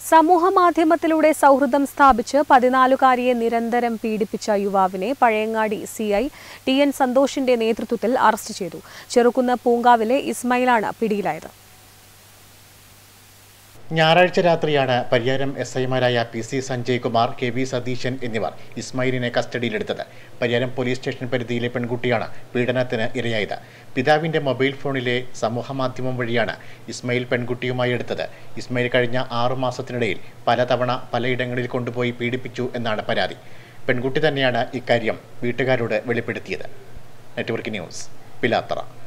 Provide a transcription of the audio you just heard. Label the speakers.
Speaker 1: സമൂഹ മാധ്യമത്തിലൂടെ സൗഹൃദം സ്ഥാപിച്ച് പതിനാലുകാരിയെ നിരന്തരം പീഡിപ്പിച്ച യുവാവിനെ Pazhayangadi C I T N സന്തോഷിന്റെ നേതൃത്വത്തിൽ അറസ്റ്റ് ചെയ്തു ചെറുകുന്ന് പൂങ്കാവിലെ ഇസ്മയിലാണ് പിടിയിലായത്
Speaker 2: ഞായറാഴ്ച രാത്രിയാണ് പരിയാരം എസ് ഐമാരായ P C Sanjay Kumar K V Satheesan എന്നിവർ ഇസ്മായിലിനെ കസ്റ്റഡിയിലെടുത്തത് പരിയാരം പോലീസ് സ്റ്റേഷൻ പരിധിയിലെ പെൺകുട്ടിയാണ് പീഡനത്തിന് ഇരയായത് പിതാവിന്റെ മൊബൈൽ ഫോണിലെ സമൂഹമാധ്യമം വഴിയാണ് ഇസ്മായിൽ പെൺകുട്ടിയുമായി എടുത്തത് ഇസ്മായിൽ കഴിഞ്ഞ ആറു മാസത്തിനിടയിൽ പലതവണ പലയിടങ്ങളിൽ കൊണ്ടുപോയി പീഡിപ്പിച്ചു എന്നാണ് പരാതി പെൺകുട്ടി തന്നെയാണ് ഇക്കാര്യം വീട്ടുകാരോട് വെളിപ്പെടുത്തിയത് നെറ്റ്വർക്ക് ന്യൂസ് പിലാത്തറ